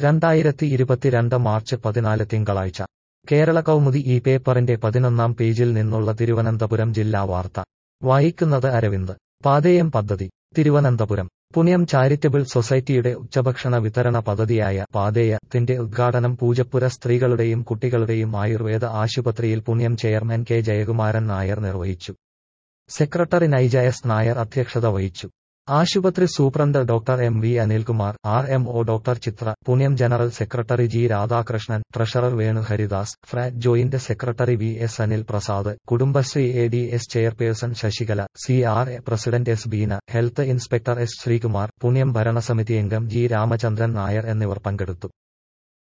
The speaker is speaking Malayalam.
രണ്ടായിരത്തി ഇരുപത്തിരണ്ട് മാർച്ച് പതിനാല് തിങ്കളാഴ്ച കേരള കൗമുദി ഈ പേപ്പറിന്റെ പതിനൊന്നാം പേജിൽ നിന്നുള്ള തിരുവനന്തപുരം ജില്ലാ വാർത്ത വായിക്കുന്നത് അരവിന്ദ് പാതയം പദ്ധതി തിരുവനന്തപുരം പുണ്യം ചാരിറ്റബിൾ സൊസൈറ്റിയുടെ ഉച്ചഭക്ഷണ വിതരണ പദ്ധതിയായ പാതയത്തിന്റെ ഉദ്ഘാടനം പൂജപ്പുര സ്ത്രീകളുടെയും കുട്ടികളുടെയും ആയുർവേദ ആശുപത്രിയിൽ പുണ്യം ചെയർമാൻ കെ ജയകുമാരൻ നായർ നിർവഹിച്ചു സെക്രട്ടറി നൈജ എസ് നായർ അധ്യക്ഷത വഹിച്ചു ആശുപത്രി superintendent doctor M V Anilkumar R M O doctor Chithra Punyam general secretary G Radhakrishnan treasurer Venu Haridas FRAT joint secretary V S Anil Prasad Kudumbashree A D S chairperson Sasikala C R A president S Beena health inspector S Sreekumar Punyam ഭരണസമിതി അംഗം ജി രാമചന്ദ്രൻ നായർ എന്നിവർ പങ്കെടുത്തു